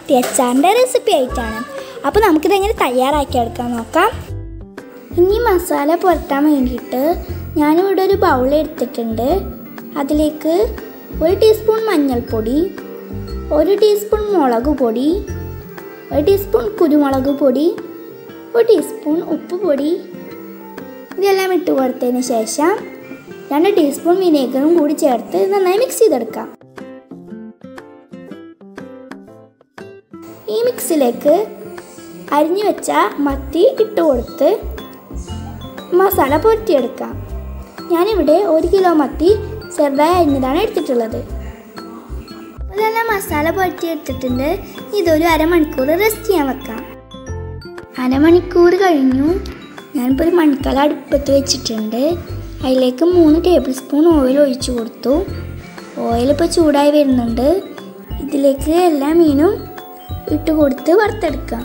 മത്തി അച്ചാറിൻ്റെ റെസിപ്പി ആയിട്ടാണ് അപ്പോൾ നമുക്കിതെങ്ങനെ തയ്യാറാക്കി എടുക്കാൻ നോക്കാം ഇനി മസാല പുരട്ടാൻ വേണ്ടിയിട്ട് ഞാനിവിടെ ഒരു ബൗൾ എടുത്തിട്ടുണ്ട് അതിലേക്ക് ഒരു ടീസ്പൂൺ മഞ്ഞൾപ്പൊടി ഒരു ടീസ്പൂൺ മുളക് പൊടി ഒരു ടീസ്പൂൺ കുരുമുളക് പൊടി ഒരു ടീസ്പൂൺ ഉപ്പ് പൊടി ഇതെല്ലാം ഇട്ട് കൊടുത്തതിന് ശേഷം രണ്ട് ടീസ്പൂൺ വിനേഗറും കൂടി ചേർത്ത് നന്നായി മിക്സ് ചെയ്തെടുക്കാം ഈ മിക്സിലേക്ക് അരിഞ്ഞു വെച്ച മത്തി ഇട്ട് കൊടുത്ത് മസാല പുരട്ടിയെടുക്കാം ഞാനിവിടെ ഒരു കിലോ മത്തി ചെറുതായി അരിഞ്ഞതാണ് എടുത്തിട്ടുള്ളത് ഇതെല്ലാം മസാല പുരട്ടി എടുത്തിട്ടുണ്ട് ഇതൊരു അരമണിക്കൂർ റെസ്റ്റ് ചെയ്യാൻ വെക്കാം അരമണിക്കൂർ കഴിഞ്ഞു ഞാനിപ്പോൾ ഒരു മൺകല അടുപ്പത്ത് വെച്ചിട്ടുണ്ട് അതിലേക്ക് മൂന്ന് ടേബിൾ സ്പൂൺ ഓയിൽ ഒഴിച്ചു കൊടുത്തു ഓയിൽ ഇപ്പോൾ ചൂടായി വരുന്നുണ്ട് ഇതിലേക്ക് എല്ലാ മീനും ഇട്ട് കൊടുത്ത് വറുത്തെടുക്കാം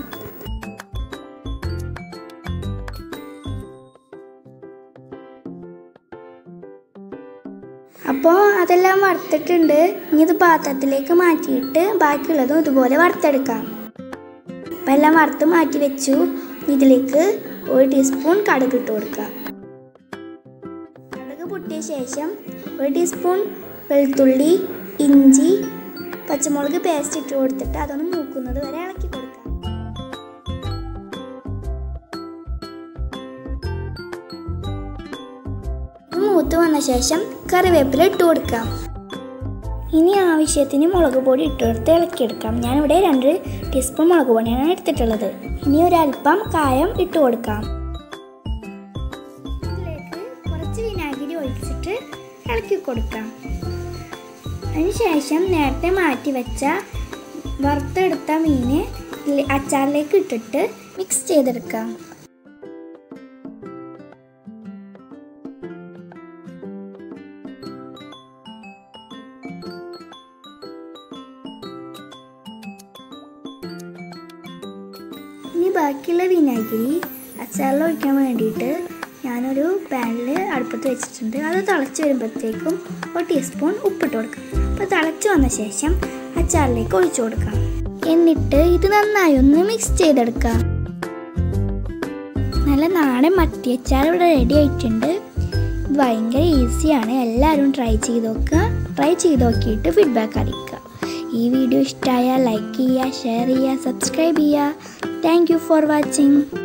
അപ്പോൾ അതെല്ലാം വറുത്തിട്ടുണ്ട് ഇനി ഇത് പാത്രത്തിലേക്ക് മാറ്റിയിട്ട് ബാക്കിയുള്ളതും ഇതുപോലെ വറുത്തെടുക്കാം അപ്പം എല്ലാം വറുത്ത് മാറ്റി വെച്ചു ഇതിലേക്ക് ഒരു ടീസ്പൂൺ കടുക് ഇട്ട് കൊടുക്കാം കടുക് പൊട്ടിയ ശേഷം ഒരു ടീസ്പൂൺ വെളുത്തുള്ളി ഇഞ്ചി പച്ചമുളക് പേസ്റ്റ് ഇട്ട് കൊടുത്തിട്ട് അതൊന്ന് മൂക്കുന്നത് വരെ ഇളക്കി കൊടുക്കാം മൂത്ത് വന്ന ശേഷം കറിവേപ്പില ഇട്ട് കൊടുക്കാം ഇനി ആവശ്യത്തിന് മുളക് പൊടി ഇട്ട് കൊടുത്ത് ഇളക്കിയെടുക്കാം ഞാനിവിടെ രണ്ട് ടീസ്പൂൺ മുളക് പൊടിയാണ് എടുത്തിട്ടുള്ളത് ഇനി ഒരല്പം കായം ഇട്ട് കൊടുക്കാം ഇതിലേക്ക് കുറച്ച് വിനാഗിരി ഒഴിച്ചിട്ട് ഇളക്കി കൊടുക്കാം അതിനുശേഷം നേരത്തെ മാറ്റി വെച്ച വറുത്തെടുത്ത മീന് ഇതിൽ- അച്ചാറിലേക്ക് ഇട്ടിട്ട് മിക്സ് ചെയ്തെടുക്കാം ഇനി ബാക്കിയുള്ള വിനാഗിരി അച്ചാറിൽ ഒഴിക്കാൻ വേണ്ടിയിട്ട് ഞാനൊരു പാനിൽ അടുപ്പത്ത് വെച്ചിട്ടുണ്ട് അത് തിളച്ച് വരുമ്പോഴത്തേക്കും ഒരു ടീസ്പൂൺ ഉപ്പിട്ട് കൊടുക്കാം അപ്പോൾ തിളച്ച് വന്ന ശേഷം അച്ചാറിലേക്ക് ഒഴിച്ചു കൊടുക്കാം എന്നിട്ട് ഇത് നന്നായി ഒന്ന് മിക്സ് ചെയ്തെടുക്കാം നല്ല നാടൻ മത്തി അച്ചാർ ഇവിടെ റെഡി ആയിട്ടുണ്ട് ഇത് ഭയങ്കര ഈസിയാണ് എല്ലാവരും ട്രൈ ചെയ്ത് നോക്കുക ട്രൈ ചെയ്ത് നോക്കിയിട്ട് ഫീഡ്ബാക്ക് അറിയിക്കുക ഈ വീഡിയോ ഇഷ്ടമായാൽ ലൈക്ക് ചെയ്യുക ഷെയർ ചെയ്യുക സബ്സ്ക്രൈബ് ചെയ്യുക താങ്ക് യു ഫോർ വാച്ചിങ്